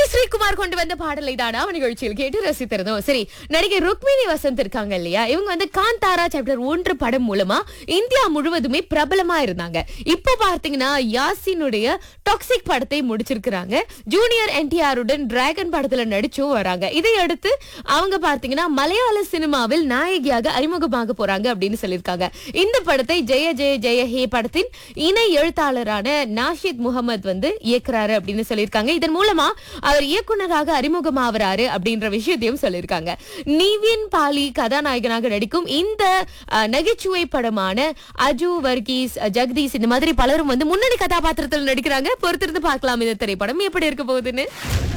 ஸ்ரீகுமார் கொண்டு வந்த பாடலை தானா நிகழ்ச்சியில் கேட்டு ரசித்திருந்தோம் சரி நடிகை ருக்மிணி வசந்த் இருக்காங்க இல்லையா இவங்க வந்து காந்தாரா சாப்டர் ஒன்று படம் மூலமா இந்தியா முழுவதுமே பிரபலமா இருந்தாங்க இப்போ பார்த்தீங்கன்னா யாசினுடைய டாக்ஸிக் படத்தை முடிச்சிருக்கிறாங்க ஜூனியர் என்டிஆருடன் டிராகன் படத்துல நடிச்சும் வராங்க இதை அடுத்து அவங்க பார்த்தீங்கன்னா மலையாள சினிமாவில் நாயகியாக அறிமுகமாக போறாங்க அப்படின்னு சொல்லியிருக்காங்க இந்த படத்தை ஜெய ஜெய ஜெய ஹே படத்தின் இணை எழுத்தாளரான நாஷித் முகமது வந்து இயக்குறாரு அப்படின்னு சொல்லியிருக்காங்க இதன் மூலமா அவர் இயக்குனராக அறிமுகமாவறாரு அப்படின்ற விஷயத்தையும் சொல்லியிருக்காங்க நிவின் பாலி கதாநாயகனாக நடிக்கும் இந்த அஹ், நகைச்சுவை படமான அஜு வர்கீஸ் அஹ், ஜெகதீஷ் இந்த மாதிரி பலரும் வந்து முன்னணி கதாபாத்திரத்தில் நடிக்கிறாங்க பொறுத்திருந்து பார்க்கலாம் இந்த திரைப்படம் எப்படி இருக்க போகுதுன்னு